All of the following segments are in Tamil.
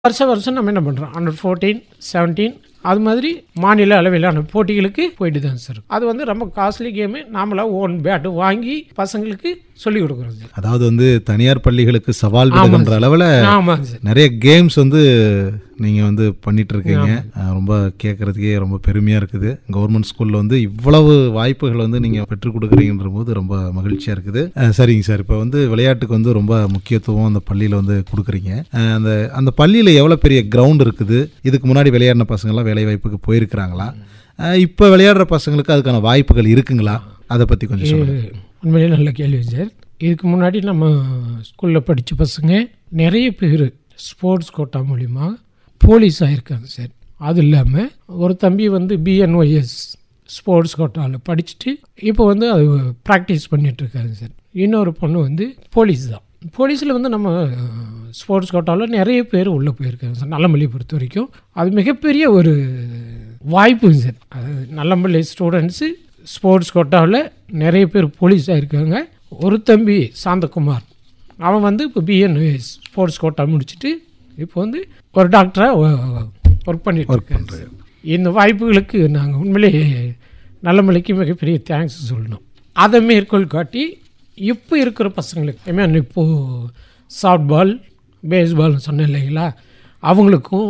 வருஷம் வருஷம் நம்ம என்ன பண்ணுறோம் அண்டர் ஃபோர்டீன் செவன்டீன் அது மாதிரி மாநில அளவிலான போட்டிகளுக்கு போயிட்டு தான் சார் அது வந்து ரொம்ப காஸ்ட்லி கேமு நாமளாக ஓன் பேட்டு வாங்கி பசங்களுக்கு சொல்லிக் கொடுக்குறோம் சார் அதாவது வந்து தனியார் பள்ளிகளுக்கு சவால் விடுகின்ற அளவில் ஆமாங்க சார் நிறைய கேம்ஸ் வந்து நீங்கள் வந்து பண்ணிட்டு இருக்கீங்க அஹ் ரொம்ப கேட்குறதுக்கே ரொம்ப பெருமையாக இருக்குது கவர்மெண்ட் ஸ்கூலில் வந்து இவ்வளவு வாய்ப்புகள் வந்து நீங்கள் பெற்றுக் கொடுக்குறீங்கன்ற போது ரொம்ப மகிழ்ச்சியாக இருக்குது அஹ் சரிங்க சார் இப்போ வந்து விளையாட்டுக்கு வந்து ரொம்ப முக்கியத்துவம் அந்த பள்ளியில் வந்து கொடுக்குறீங்க அஹ் அந்த அந்த பள்ளியில் எவ்வளோ பெரிய கிரவுண்ட் இருக்குது இதுக்கு முன்னாடி விளையாடின பசங்கள்லாம் வேலை வாய்ப்புக்கு போயிருக்கிறாங்களா அஹ் இப்போ விளையாடுற பசங்களுக்கு அதுக்கான வாய்ப்புகள் இருக்குங்களா அதை பற்றி கொஞ்சம் சொல்லுங்கள் உண்மையிலே நல்ல கேள்வி சார் இதுக்கு முன்னாடி நம்ம ஸ்கூலில் படித்த பசங்க நிறைய பேர் ஸ்போர்ட்ஸ் கோட்டா மூலிமா போலீஸ் ஆகிருக்காங்க சார் அது இல்லாமல் ஒரு தம்பி வந்து பிஎன்ஒஎஸ் ஸ்போர்ட்ஸ் கோட்டாவில் படிச்சுட்டு இப்போ வந்து அது ப்ராக்டிஸ் பண்ணிட்டு இருக்காங்க சார் இன்னொரு பொண்ணு வந்து போலீஸ் தான் போலீஸில் வந்து நம்ம ஸ்போர்ட்ஸ் கோட்டாவில் நிறைய பேர் உள்ளே போயிருக்காங்க சார் நல்லமல்லி பொறுத்த வரைக்கும் அது மிகப்பெரிய ஒரு வாய்ப்புங்க சார் அது நல்லமல்லி ஸ்டூடெண்ட்ஸு ஸ்போர்ட்ஸ் கோட்டாவில் நிறைய பேர் போலீஸ் ஆகிருக்காங்க ஒரு தம்பி சாந்தகுமார் அவன் வந்து இப்போ பிஎன் ஸ்போர்ட்ஸ் கோட்டா முடிச்சுட்டு இப்போ வந்து ஒரு டாக்டராக ஒர்க் பண்ணிட்டு இருக்காங்க சார். இந்த வாய்ப்புகளுக்கு நாங்கள் உண்மையிலேயே நல்லமலைக்கு மிகப்பெரிய தேங்க்ஸ் சொல்லணும் அதை மேற்கோள் காட்டி இப்போ இருக்கிற பசங்களுக்கு ஐ மீன் இப்போது சாஃப்ட் பால் பேஸ்பால்னு சொன்னேன் இல்லைங்களா அவங்களுக்கும்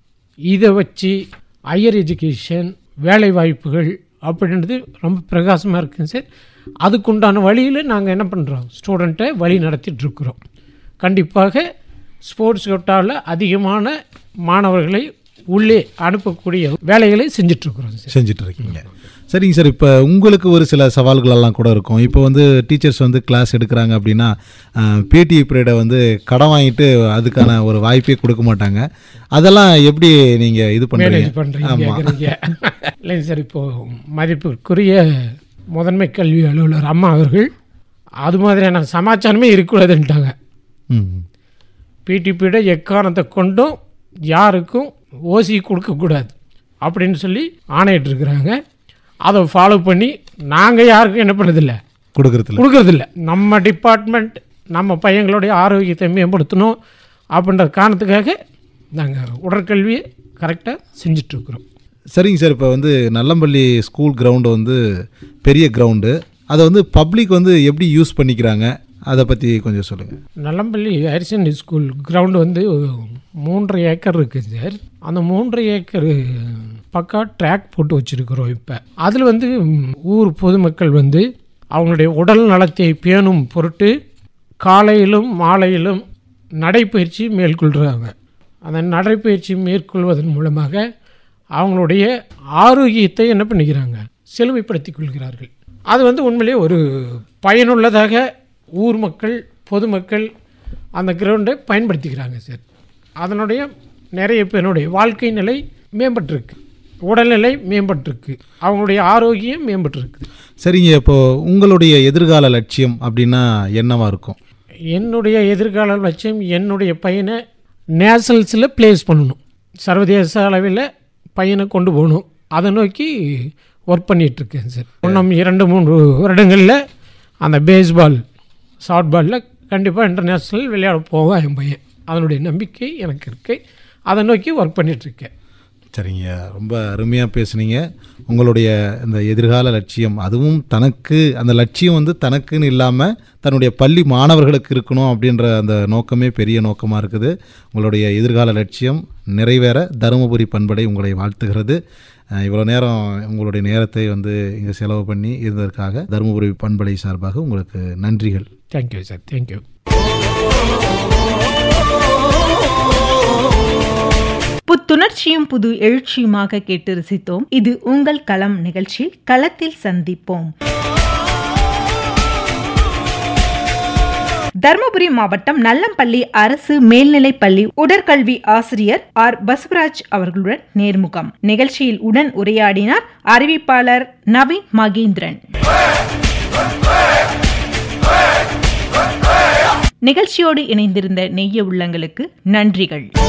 இதை வச்சு ஹையர் எஜுகேஷன் வேலை வாய்ப்புகள் அப்படின்றது ரொம்ப பிரகாசமாக இருக்குங்க சார் அதுக்குண்டான வழியில் நாங்கள் என்ன பண்ணுறோம் ஸ்டூடெண்ட்டை வழி நடத்திட்டு இருக்கிறோம் கண்டிப்பாக ஸ்போர்ட்ஸ் கோட்டாவில் அதிகமான மாணவர்களை உள்ளே அனுப்பக்கூடிய வேலைகளை செஞ்சிட்ருக்குறோம் சார் செஞ்சுட்டு இருக்கீங்க சரிங்க சார் இப்போ உங்களுக்கு ஒரு சில சவால்கள் எல்லாம் கூட இருக்கும் இப்போ வந்து டீச்சர்ஸ் வந்து கிளாஸ் எடுக்கிறாங்க அப்படின்னா பிடி பீரியடை வந்து கடன் வாங்கிட்டு அதுக்கான ஒரு வாய்ப்பே கொடுக்க மாட்டாங்க அதெல்லாம் எப்படி நீங்கள் இது மேனேஜ் பண்ணுறீங்க பண்ணுறீங்க கேட்குறீங்க இல்லைங்க சார் இப்போது மதிப்பிற்குரிய முதன்மை கல்வி அலுவலர் அம்மா அவர்கள் அது மாதிரியான சமாச்சாரமே இருக்கக்கூடாதுன்ட்டாங்க ம் பிடி பீரியடை எக்காரணத்தை கொண்டும் யாருக்கும் ஓசி கொடுக்கக்கூடாது அப்படின்னு சொல்லி ஆணையிட்டிருக்கிறாங்க அதை ஃபாலோ பண்ணி நாங்கள் யாருக்கும் என்ன பண்ணதில்லை கொடுக்கறதில்ல கொடுக்கறதில்ல நம்ம டிபார்ட்மெண்ட் நம்ம பையங்களுடைய ஆரோக்கியத்தை மேம்படுத்தணும் அப்படின்ற காரணத்துக்காக நாங்கள் உடற்கல்வியை கரெக்டாக செஞ்சிட்ருக்குறோம் சரிங்க சார் இப்போ வந்து நல்லம்பள்ளி ஸ்கூல் கிரவுண்டு வந்து பெரிய கிரவுண்டு அதை வந்து பப்ளிக் வந்து எப்படி யூஸ் பண்ணிக்கிறாங்க அதை பற்றி கொஞ்சம் சொல்லுங்கள் Nallampalli higher secondary school ground வந்து மூன்றரை ஏக்கர் இருக்குது சார் அந்த மூன்றரை ஏக்கர் பக்கா ட்ராக் போட்டு வச்சுருக்குறோம் இப்போ அதில் வந்து ம், ஊர் பொதுமக்கள் வந்து அவங்களுடைய உடல் நலத்தை பேணும் பொருட்டு காலையிலும் மாலையிலும் நடைப்பயிற்சி மேற்கொள்கிறாங்க அந்த நடைப்பயிற்சி மேற்கொள்வதன் மூலமாக அவங்களுடைய ஆரோக்கியத்தை என்ன பண்ணிக்கிறாங்க செழுமைப்படுத்திக் கொள்கிறார்கள் அது வந்து உண்மையிலேயே ஒரு பயனுள்ளதாக ஊர் மக்கள் பொதுமக்கள் அந்த கிரவுண்டை பயன்படுத்திக்கிறாங்க சார் அதனுடைய நிறைய பேருடைய வாழ்க்கை நிலை மேம்பட்டிருக்கு உடல்நிலை மேம்பட்டிருக்கு அவங்களுடைய ஆரோக்கியம் மேம்பட்டிருக்கு சரிங்க இப்போ உங்களுடைய எதிர்கால லட்சியம் அப்படின்னா என்னவா இருக்கும் என்னுடைய எதிர்கால லட்சியம் என்னுடைய பையனை நேஷனல்ஸில் ப்ளேஸ் பண்ணணும் சர்வதேச அளவில் பையனை கொண்டு போகணும் அதை நோக்கி ஒர்க் பண்ணிகிட்ருக்கேன் சார் இன்னும் இரண்டு மூன்று வருடங்களில் அந்த பேஸ்பால் ஷார்ட் பாலில் கண்டிப்பாக இன்டர்நேஷ்னல் விளையாட போவான் என் பையன் அதனுடைய நம்பிக்கை எனக்கு இருக்கு அதை நோக்கி ஒர்க் பண்ணிகிட்ருக்கேன் சரிங்க ரொம்ப அருமையாக பேசுனீங்க உங்களுடைய இந்த எதிர்கால லட்சியம் அதுவும் தனக்கு அந்த லட்சியம் வந்து தனக்குன்னு இல்லாமல் தன்னுடைய பள்ளி மாணவர்களுக்கு இருக்கணும் அப்படின்ற அந்த நோக்கமே பெரிய நோக்கமாக இருக்குது உங்களுடைய எதிர்கால லட்சியம் நிறைவேற தருமபுரி பண்படை உங்களை வாழ்த்துகிறது அஹ் இவ்வளோ நேரம் உங்களுடைய நேரத்தை வந்து இங்கே செலவு பண்ணி இருந்ததற்காக தருமபுரி பண்படை சார்பாக உங்களுக்கு நன்றிகள் தேங்க்யூ சார் தேங்க்யூ புத்துணர்ச்சியும் புது எழுச்சியுமாக கேட்டு ரசித்தோம் இது உங்கள் களம் நிகழ்ச்சி களத்தில் சந்திப்போம் தருமபுரி மாவட்டம் நல்லம்பள்ளி அரசு மேல்நிலைப் பள்ளி உடற்கல்வி ஆசிரியர் ஆர் பசுவராஜ் அவர்களுடன் நேர்முகம் நிகழ்ச்சியில் உடன் உரையாடினார் அறிவிப்பாளர் நவீன் மகேந்திரன் நிகழ்ச்சியோடு இணைந்திருந்த நெய்ய உள்ளங்களுக்கு நன்றிகள்